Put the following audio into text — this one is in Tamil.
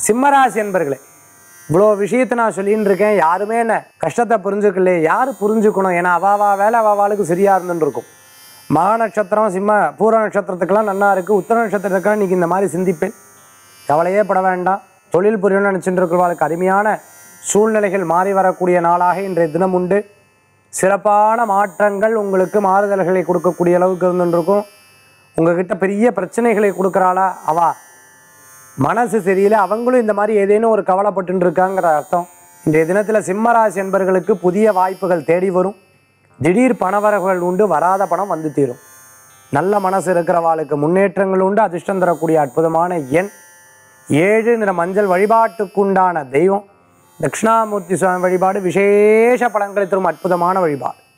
சிம்மராசி என்பர்களே இவ்வளோ விஷயத்தை நான் சொல்லின்னு இருக்கேன் யாருமே என்ன கஷ்டத்தை புரிஞ்சுக்கல யார் புரிஞ்சுக்கணும் ஏன்னா அவாவா வேலை அவாவாளுக்கு சரியா இருந்துன்னு இருக்கும் மகா நட்சத்திரம் சிம்ம பூர நட்சத்திரத்துக்கெல்லாம் நல்லா இருக்குது உத்தர நட்சத்திரத்துக்கெல்லாம் இன்னைக்கு இந்த மாதிரி சிந்திப்பேன் கவலையே பட வேண்டாம் தொழில் புரியணும்னு நினச்சிட்டு இருக்கிறவர்களுக்கு அருமையான சூழ்நிலைகள் மாறி வரக்கூடிய நாளாக இன்றைய தினம் உண்டு சிறப்பான மாற்றங்கள் உங்களுக்கு மாறுதல்களை கொடுக்கக்கூடிய அளவுக்கு இருந்துருக்கும் உங்ககிட்ட பெரிய பிரச்சனைகளை கொடுக்குறாளா அவா மனசு சரியில்லை அவங்களும் இந்த மாதிரி ஏதேனும் ஒரு கவலைப்பட்டு இருக்காங்கிற அர்த்தம் இன்றைய தினத்தில் சிம்மராசி என்பர்களுக்கு புதிய வாய்ப்புகள் தேடி வரும் திடீர் பணவரவுகள் உண்டு வராத பணம் வந்து தீரும் நல்ல மனசு இருக்கிறவாளுக்கு முன்னேற்றங்கள் உண்டு அதிர்ஷ்டம் தரக்கூடிய அற்புதமான எண் ஏழு நிற மஞ்சள் வழிபாட்டுக்குண்டான தெய்வம் தட்சிணாமூர்த்தி சுவாமி வழிபாடு விசேஷ பலன்களை தரும் அற்புதமான வழிபாடு